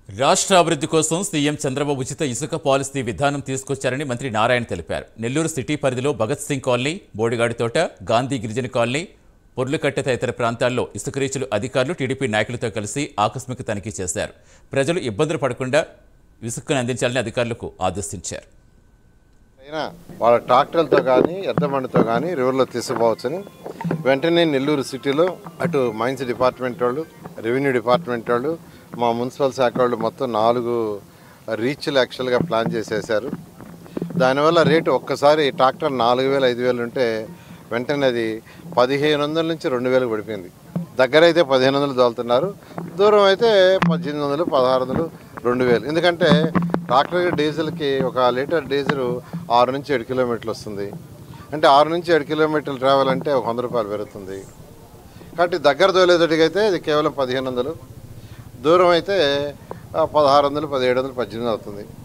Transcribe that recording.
రాష్ట్ర అభివృద్ధి కోసం సీఎం చంద్రబాబు ఉచిత ఇసుక పాలసీ విధానం తీసుకొచ్చారని మంత్రి నారాయణ తెలిపారు నెల్లూరు సిటీ పరిధిలో భగత్ సింగ్ కాలనీ బోడిగాడి తోట గాంధీ గిరిజన కాలనీ పొర్లుకట్టె తదితర ప్రాంతాల్లో ఇసుక రీచులు అధికారులు టీడీపీ నాయకులతో కలిసి ఆకస్మిక తనిఖీ చేశారు ప్రజలు ఇబ్బందులు పడకుండా ఇసుకను అందించాలని అధికారులకు ఆదేశించారు అయినా వాళ్ళ ట్రాక్టర్లతో కానీ ఎద్దబండితో కానీ రివర్లో తీసుకుపోవచ్చని వెంటనే నెల్లూరు సిటీలో అటు మైన్స్ డిపార్ట్మెంట్ వాళ్ళు రెవెన్యూ డిపార్ట్మెంట్ వాళ్ళు మా మున్సిపల్ శాఖ వాళ్ళు మొత్తం నాలుగు రీచ్లు యాక్చువల్గా ప్లాన్ చేసేసారు దానివల్ల రేటు ఒక్కసారి ట్రాక్టర్ నాలుగు వేలు ఐదు వేలు ఉంటే వెంటనే అది పదిహేను వందల నుంచి రెండు వేలకు పడిపోయింది దగ్గర అయితే పదిహేను వందలు దోలుతున్నారు దూరం అయితే పద్దెనిమిది వందలు పదహారు వందలు రెండు వేలు ఎందుకంటే ట్రాక్టర్ డీజిల్కి ఒక లీటర్ డీజిల్ ఆరు నుంచి ఏడు కిలోమీటర్లు వస్తుంది అంటే ఆరు నుంచి ఏడు కిలోమీటర్లు ట్రావెల్ అంటే ఒక వంద రూపాయలు పెరుగుతుంది కాబట్టి దగ్గర తోలేదటికైతే ఇది కేవలం పదిహేను వందలు దూరం అయితే ఆ, పదహారు వందలు పదిహేడు వందలు పద్దెనిమిది అవుతుంది